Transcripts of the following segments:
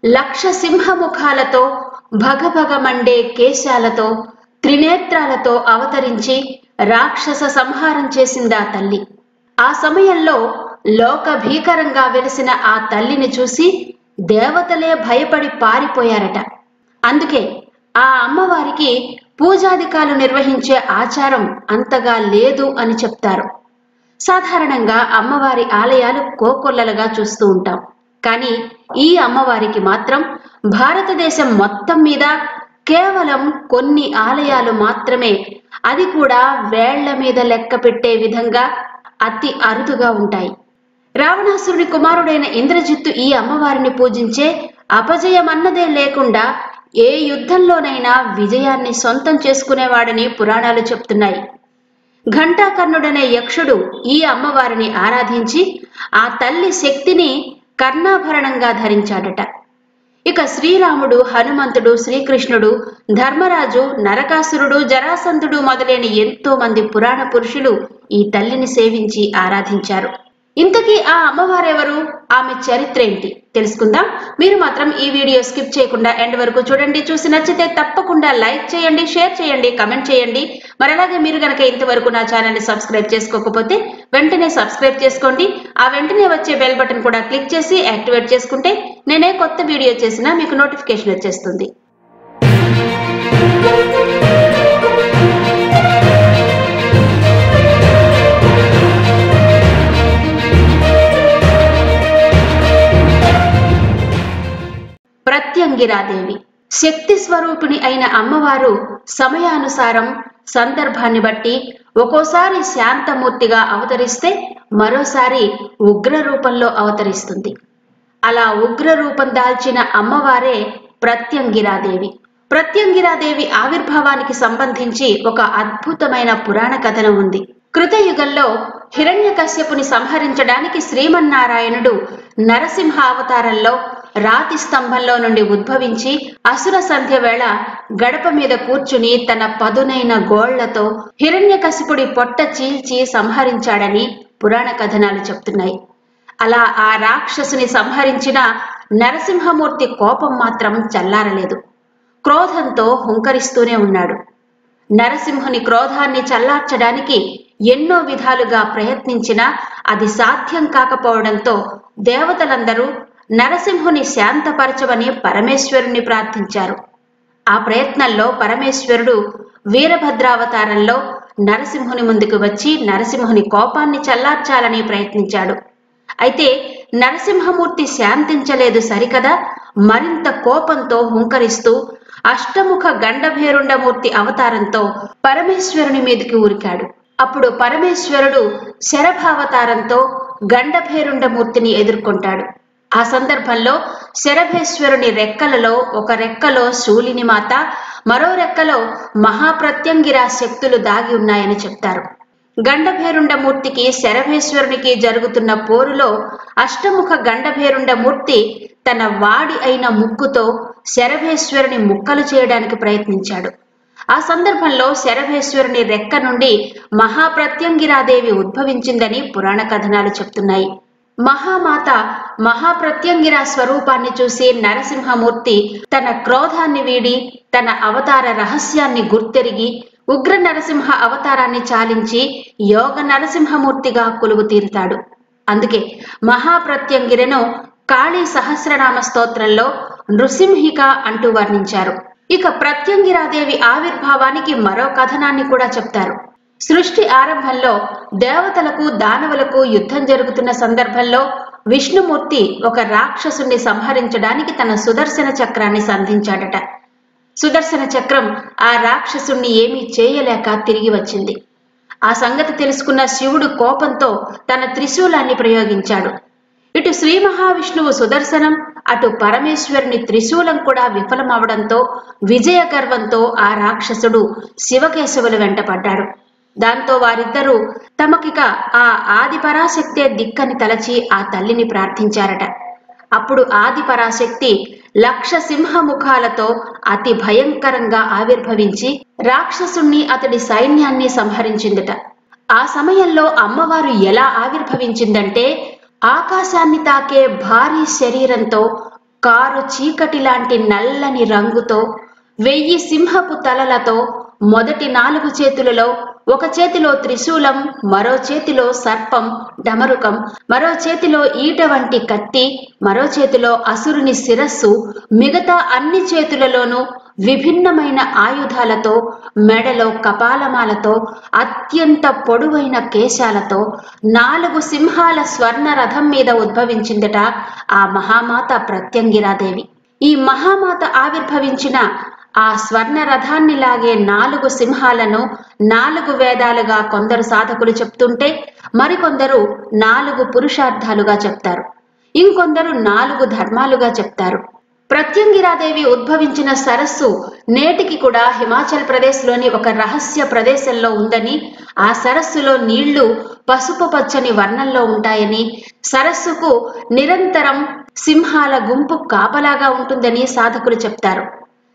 లక్ష సింహముఖాలతో భగభగ Monday కేశాలతో త్రినేత్రాలతో అవతరించి రాక్షస సంహారం చేసిందా తల్లి ఆ సమయంలో లోక భీకరంగా వెలిసిన ఆ తల్లిని చూసి దేవతలే భయపడి పారిపోయారట అందుకే ఆ అమ్మవారికి పూజాధికాలు నిర్వహించే ఆచారం అంతగా లేదు అని చెప్తారు సాధారణంగా అమ్మవారి ఆలయాలు కోకొల్లలుగా చూస్తూ ఉంటాం కానీ ఈ అమ్మవారికి మాత్రం భారతదేశం మొత్తం మీద కేవలం కొన్ని ఆలయాలు మాత్రమే అది కూడా వేళ్ల మీద లెక్క పెట్టే విధంగా అతి అరుదుగా ఉంటాయి రావణాసురుడి కుమారుడైన ఇంద్రజిత్తు ఈ అమ్మవారిని పూజించే అపజయమన్నదే లేకుండా ఏ యుద్ధంలోనైనా విజయాన్ని సొంతం చేసుకునేవాడని పురాణాలు చెప్తున్నాయి ఘంటాకర్ణుడనే యక్షుడు ఈ అమ్మవారిని ఆరాధించి ఆ తల్లి శక్తిని కర్ణాభరణంగా ధరించాడట ఇక శ్రీరాముడు హనుమంతుడు శ్రీకృష్ణుడు ధర్మరాజు నరకాసురుడు జరాసంధుడు మొదలైన ఎంతో మంది పురాణ పురుషులు ఈ తల్లిని సేవించి ఆరాధించారు ఇంతకీ ఆ అమ్మవారెవరు ఆమె చరిత్ర ఏంటి తెలుసుకుందాం మీరు మాత్రం ఈ వీడియో స్కిప్ చేయకుండా ఎండ్ వరకు చూడండి చూసి నచ్చితే తప్పకుండా లైక్ చేయండి షేర్ చేయండి కమెంట్ చేయండి మరి అలాగే మీరు గనక ఇంతవరకు నా ఛానల్ని సబ్స్క్రైబ్ చేసుకోకపోతే వెంటనే సబ్స్క్రైబ్ చేసుకోండి ఆ వెంటనే వచ్చే బెల్ బటన్ కూడా క్లిక్ చేసి యాక్టివేట్ చేసుకుంటే నేనే కొత్త వీడియో చేసినా మీకు నోటిఫికేషన్ వచ్చేస్తుంది ప్రత్యంగిరాదేవి శక్తి స్వరూపిణి అయిన అమ్మవారు సమయానుసారం సందర్భాన్ని బట్టి ఒక్కోసారి శాంతమూర్తిగా అవతరిస్తే మరోసారి ఉగ్ర రూపంలో అవతరిస్తుంది అలా ఉగ్ర రూపం దాల్చిన అమ్మవారే ప్రత్యంగిరాదేవి ప్రత్యంగిరాదేవి ఆవిర్భావానికి సంబంధించి ఒక అద్భుతమైన పురాణ కథనం ఉంది కృతయుగంలో హిరణ్యకశ్యపుని సంహరించడానికి శ్రీమన్నారాయణుడు నరసింహ అవతారంలో రాతి స్తంభంలో నుండి ఉద్భవించి అసుర సంధ్య వేళ గడప మీద కూర్చుని తన పదునైన గోళ్లతో హిరణ్యకశిపుడి పొట్ట చీల్చి సంహరించాడని పురాణ కథనాలు చెప్తున్నాయి అలా ఆ రాక్షసుని సంహరించిన నరసింహమూర్తి కోపం మాత్రం చల్లారలేదు క్రోధంతో హుంకరిస్తూనే ఉన్నాడు నరసింహుని క్రోధాన్ని చల్లార్చడానికి ఎన్నో విధాలుగా ప్రయత్నించినా అది సాధ్యం కాకపోవడంతో దేవతలందరూ నరసింహుని శాంతపరచమని పరమేశ్వరుని ప్రార్థించారు ఆ ప్రయత్నంలో పరమేశ్వరుడు వీరభద్రావతారంలో నరసింహుని ముందుకు వచ్చి నరసింహుని కోపాన్ని చల్లార్చాలని ప్రయత్నించాడు అయితే నరసింహమూర్తి శాంతించలేదు సరికదా మరింత కోపంతో హుంకరిస్తూ అష్టముఖ గండభేరుండమూర్తి అవతారంతో పరమేశ్వరుని మీదకి ఊరికాడు అప్పుడు పరమేశ్వరుడు శరభావతారంతో గండభేరుండమూర్తిని ఎదుర్కొంటాడు ఆ సందర్భంలో శరభేశ్వరుని రెక్కలలో ఒక రెక్కలో శూలిని మాత మరో రెక్కలో మహాప్రత్యంగిరా శక్తులు దాగి ఉన్నాయని చెప్తారు గండభేరుండమూర్తికి శరభేశ్వరునికి జరుగుతున్న పోరులో అష్టముఖ గండభేరుండమూర్తి తన వాడి అయిన ముక్కుతో శరభేశ్వరుని ముక్కలు చేయడానికి ప్రయత్నించాడు ఆ సందర్భంలో శరభేశ్వరుని రెక్క నుండి మహాప్రత్యంగిరాదేవి ఉద్భవించిందని పురాణ కథనాలు చెప్తున్నాయి మహామాత మహాప్రత్యంగిరా స్వరూపాన్ని చూసి నరసింహమూర్తి తన క్రోధాన్ని వీడి తన అవతార రహస్యాన్ని గుర్తెరిగి ఉగ్ర నరసింహ అవతారాన్ని చాలించి యోగ నరసింహమూర్తిగా కొలువు తీరుతాడు అందుకే మహాప్రత్యంగిరను కాళీ సహస్రనామ స్తోత్రంలో నృసింహిక అంటూ వర్ణించారు ఇక ప్రత్యంగిరాదేవి ఆవిర్భావానికి మరో కథనాన్ని కూడా చెప్తారు సృష్టి ఆరంభంలో దేవతలకు దానవులకు యుద్ధం జరుగుతున్న సందర్భంలో విష్ణుమూర్తి ఒక రాక్షసుని సంహరించడానికి తన సుదర్శన చక్రాన్ని సంధించాడట సుదర్శన చక్రం ఆ రాక్షసుణ్ణి ఏమీ చేయలేక తిరిగి వచ్చింది ఆ సంగతి తెలుసుకున్న శివుడు కోపంతో తన త్రిశూలాన్ని ప్రయోగించాడు ఇటు శ్రీ మహావిష్ణువు సుదర్శనం అటు పరమేశ్వరుని త్రిశూలం కూడా విఫలమవడంతో విజయ గర్వంతో ఆ రాక్షసుడు శివకేశవులు వెంటపడ్డాడు దాంతో వారిద్దరూ తమకిక ఆ ఆది పరాశక్తే దిక్కని తలచి ఆ తల్లిని ప్రార్థించారట అప్పుడు ఆది పరాశక్తి లక్ష సింహముఖాలతో అతి భయంకరంగా ఆవిర్భవించి రాక్షసుణ్ణి అతడి సైన్యాన్ని సంహరించిందట ఆ సమయంలో అమ్మవారు ఎలా ఆవిర్భవించిందంటే ఆకాశాన్ని తాకే భారీ శరీరంతో కారు చీకటి లాంటి నల్లని రంగుతో వెయ్యి సింహపు తలలతో మొదటి నాలుగు చేతులలో ఒక చేతిలో త్రిశూలం మరో చేతిలో సర్పం డమరుకం మరో చేతిలో ఈట వంటి కత్తి మరో చేతిలో అసురుని శిరస్సు మిగతా అన్ని చేతులలోనూ విభిన్నమైన ఆయుధాలతో మెడలో కపాలమాలతో అత్యంత పొడవైన కేశాలతో నాలుగు సింహాల స్వర్ణ రథం మీద ఉద్భవించిందట ఆ మహామాత ప్రత్యంగిరాదేవి ఈ మహామాత ఆవిర్భవించిన ఆ స్వర్ణ రథాన్ని లాగే నాలుగు సింహాలను నాలుగు వేదాలుగా కొందరు సాధకులు చెప్తుంటే మరికొందరు నాలుగు పురుషార్థాలుగా చెప్తారు ఇంకొందరు నాలుగు ధర్మాలుగా చెప్తారు ప్రత్యంగిరాదేవి ఉద్భవించిన సరస్సు నేటికి కూడా హిమాచల్ ప్రదేశ్లోని ఒక రహస్య ప్రదేశంలో ఉందని ఆ సరస్సులో నీళ్లు పసుపు పచ్చని వర్ణంలో ఉంటాయని సరస్సుకు నిరంతరం సింహాల గుంపు కాపలాగా ఉంటుందని సాధకులు చెప్తారు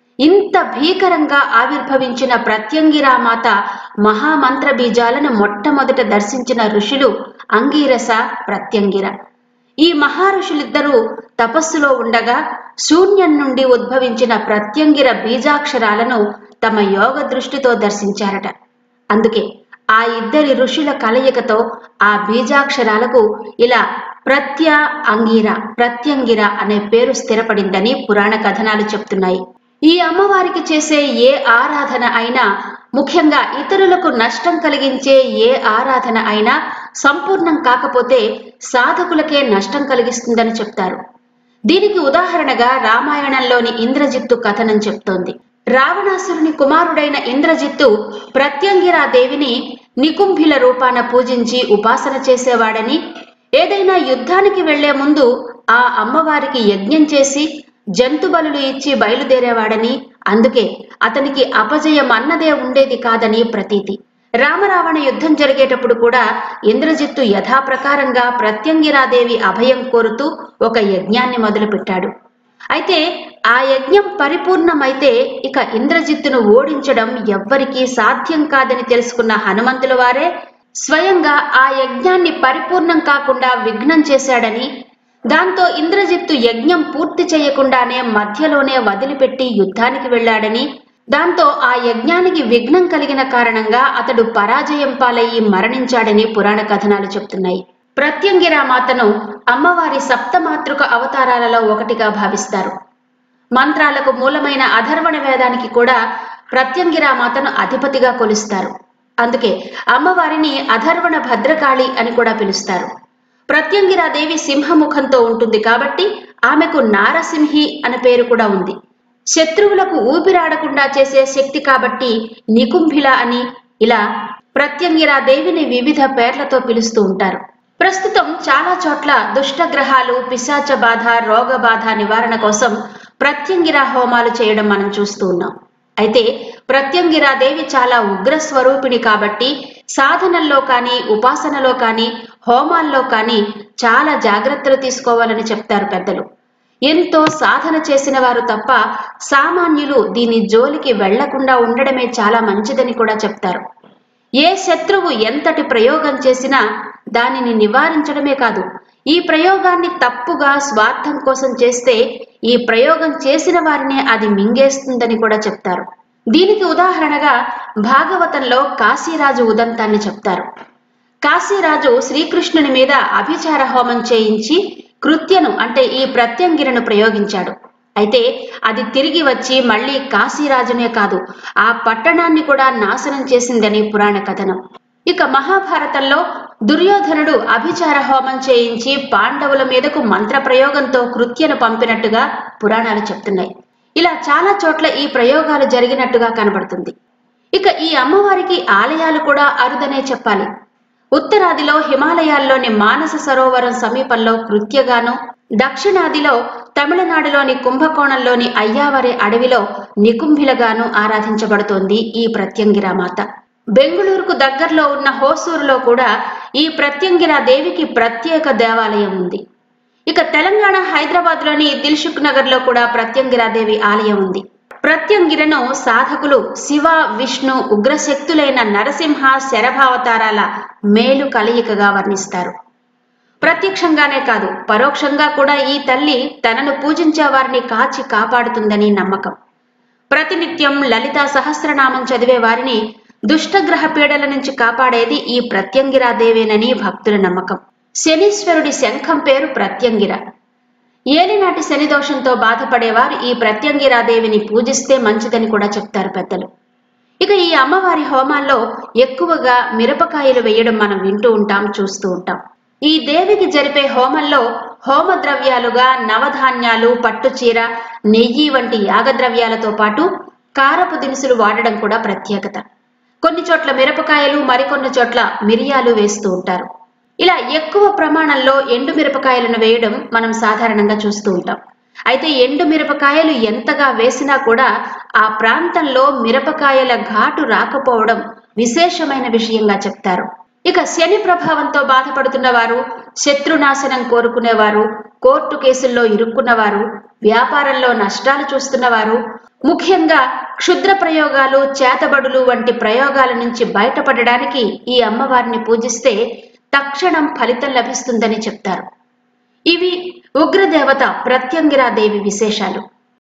ఇంత భీకరంగా ఆవిర్భవించిన ప్రత్యంగిరామాత మహామంత్ర బీజాలను మొట్టమొదట దర్శించిన ఋషులు అంగీరస ప్రత్యంగిర ఈ మహారుషులిద్దరూ తపస్సులో ఉండగా శూన్యం నుండి ఉద్భవించిన ప్రత్యంగిర బీజాక్షరాలను తమ యోగ దృష్టితో దర్శించారట అందుకే ఆ ఇద్దరి ఋషుల కలయికతో ఆ బీజాక్షరాలకు ఇలా ప్రత్య అంగీర ప్రత్యంగిర అనే పేరు స్థిరపడిందని పురాణ కథనాలు చెప్తున్నాయి ఈ అమ్మవారికి చేసే ఏ ఆరాధన అయినా ముఖ్యంగా ఇతరులకు నష్టం కలిగించే ఏ ఆరాధన అయినా సంపూర్ణం కాకపోతే సాధకులకే నష్టం కలిగిస్తుందని చెప్తారు దీనికి ఉదాహరణగా రామాయణంలోని ఇంద్రజిత్తు కథనం చెప్తోంది రావణాసురుని కుమారుడైన ఇంద్రజిత్తు ప్రత్యంగిరా దేవిని నికుంభిల రూపాన పూజించి ఉపాసన చేసేవాడని ఏదైనా యుద్ధానికి వెళ్లే ముందు ఆ అమ్మవారికి యజ్ఞం చేసి జంతు బలులు ఇచ్చి బయలుదేరేవాడని అందుకే అతనికి అపజయం అన్నదే ఉండేది కాదని ప్రతీతి రామరావణ యుద్ధం జరిగేటప్పుడు కూడా ఇంద్రజిత్తు యథాప్రకారంగా ప్రత్యంగిరాదేవి అభయం కోరుతూ ఒక యజ్ఞాన్ని మొదలుపెట్టాడు అయితే ఆ యజ్ఞం పరిపూర్ణమైతే ఇక ఇంద్రజిత్తును ఓడించడం ఎవ్వరికీ సాధ్యం కాదని తెలుసుకున్న హనుమంతుల వారే స్వయంగా ఆ యజ్ఞాన్ని పరిపూర్ణం కాకుండా విఘ్నం చేశాడని దాంతో ఇంద్రజిత్తు యజ్ఞం పూర్తి చేయకుండానే మధ్యలోనే వదిలిపెట్టి యుద్ధానికి వెళ్ళాడని దాంతో ఆ యజ్ఞానికి విఘ్నం కలిగిన కారణంగా అతడు పరాజయం పాలయ్యి మరణించాడని పురాణ కథనాలు చెప్తున్నాయి ప్రత్యంగిరామాతను అమ్మవారి సప్తమాతృక అవతారాలలో ఒకటిగా భావిస్తారు మంత్రాలకు మూలమైన అధర్వణ వేదానికి కూడా ప్రత్యంగిరామాతను అధిపతిగా కొలుస్తారు అందుకే అమ్మవారిని అధర్వణ భద్రకాళి అని కూడా పిలుస్తారు ప్రత్యంగిరాదేవి సింహముఖంతో ఉంటుంది కాబట్టి ఆమెకు నారసింహి అనే పేరు కూడా ఉంది శత్రువులకు ఊపిరాడకుండా చేసే శక్తి కాబట్టి నికుంభిల అని ఇలా ప్రత్యంగిరా దేవిని వివిధ పేర్లతో పిలుస్తూ ఉంటారు ప్రస్తుతం చాలా చోట్ల దుష్టగ్రహాలు పిశాచ బాధ రోగ బాధ నివారణ కోసం ప్రత్యంగిరా హోమాలు చేయడం మనం చూస్తూ ఉన్నాం అయితే ప్రత్యంగిరా దేవి చాలా ఉగ్ర స్వరూపిణి కాబట్టి సాధనల్లో కానీ ఉపాసనలో కానీ హోమాల్లో కానీ చాలా జాగ్రత్తలు తీసుకోవాలని చెప్తారు పెద్దలు ఎంతో సాధన చేసిన వారు తప్ప సామాన్యులు దీని జోలికి వెళ్లకుండా ఉండడమే చాలా మంచిదని కూడా చెప్తారు ఏ శత్రువు ఎంతటి ప్రయోగం చేసినా దానిని నివారించడమే కాదు ఈ ప్రయోగాన్ని తప్పుగా స్వార్థం కోసం చేస్తే ఈ ప్రయోగం చేసిన వారినే అది మింగేస్తుందని కూడా చెప్తారు దీనికి ఉదాహరణగా భాగవతంలో కాశీరాజు ఉదంతాన్ని చెప్తారు కాశీరాజు శ్రీకృష్ణుని మీద అభిచార హోమం చేయించి కృత్యను అంటే ఈ ప్రత్యంగిరను ప్రయోగించాడు అయితే అది తిరిగి వచ్చి మళ్ళీ కాశీరాజునే కాదు ఆ పట్టణాన్ని కూడా నాశనం చేసిందని పురాణ కథనం ఇక మహాభారతంలో దుర్యోధనుడు అభిచార హోమం చేయించి పాండవుల మీదకు మంత్ర ప్రయోగంతో కృత్యను పంపినట్టుగా పురాణాలు చెప్తున్నాయి ఇలా చాలా చోట్ల ఈ ప్రయోగాలు జరిగినట్టుగా కనబడుతుంది ఇక ఈ అమ్మవారికి ఆలయాలు కూడా అరుదనే చెప్పాలి ఉత్తరాదిలో హిమాలయాల్లోని మానస సరోవరం సమీపంలో కృత్యగాను దక్షిణాదిలో తమిళనాడులోని కుంభకోణంలోని అయ్యావరే అడవిలో నికుంభిలగాను ఆరాధించబడుతోంది ఈ ప్రత్యంగిరామాత బెంగుళూరుకు దగ్గరలో ఉన్న హోసూరులో కూడా ఈ ప్రత్యంగిరా దేవికి ప్రత్యేక దేవాలయం ఉంది ఇక తెలంగాణ హైదరాబాద్లోని దిల్సుఖ్ నగర్లో కూడా ప్రత్యంగిరాదేవి ఆలయం ఉంది ప్రత్యంగిరను సాధకులు శివ విష్ణు ఉగ్రశక్తులైన నరసింహ శరభావతారాల మేలు కలయికగా వర్ణిస్తారు ప్రత్యక్షంగానే కాదు పరోక్షంగా కూడా ఈ తల్లి తనను పూజించే వారిని కాచి కాపాడుతుందని నమ్మకం ప్రతినిత్యం లలితా సహస్రనామం చదివే వారిని దుష్టగ్రహ పీడల నుంచి కాపాడేది ఈ ప్రత్యంగిరాదేవేనని భక్తుల నమ్మకం శనీశ్వరుడి శంఖం పేరు ప్రత్యంగిర ఏలినాటి శని దోషంతో బాధపడేవారు ఈ ప్రత్యంగిరాదేవిని పూజిస్తే మంచిదని కూడా చెప్తారు పెద్దలు ఇక ఈ అమ్మవారి హోమాల్లో ఎక్కువగా మిరపకాయలు వేయడం మనం వింటూ ఉంటాం చూస్తూ ఉంటాం ఈ దేవికి జరిపే హోమంలో హోమ ద్రవ్యాలుగా నవధాన్యాలు పట్టుచీర నెయ్యి వంటి యాగద్రవ్యాలతో పాటు కారపు దినుసులు వాడడం కూడా ప్రత్యేకత కొన్ని చోట్ల మిరపకాయలు మరికొన్ని చోట్ల మిరియాలు వేస్తూ ఉంటారు ఇలా ఎక్కువ ప్రమాణంలో ఎండు మిరపకాయలను వేయడం మనం సాధారణంగా చూస్తూ ఉంటాం అయితే ఎండు మిరపకాయలు ఎంతగా వేసినా కూడా ఆ ప్రాంతంలో మిరపకాయల ఘాటు రాకపోవడం విశేషమైన విషయంగా చెప్తారు ఇక శని ప్రభావంతో బాధపడుతున్న వారు శత్రునాశనం కోరుకునేవారు కోర్టు కేసుల్లో ఇరుక్కున్నవారు వ్యాపారంలో నష్టాలు చూస్తున్నవారు ముఖ్యంగా క్షుద్ర ప్రయోగాలు చేతబడులు వంటి ప్రయోగాల నుంచి బయటపడడానికి ఈ అమ్మవారిని పూజిస్తే తక్షణం ఫలితం లభిస్తుందని చెప్తారు ఇవి ఉగ్రదేవత ప్రత్యంగిరాదేవి విశేషాలు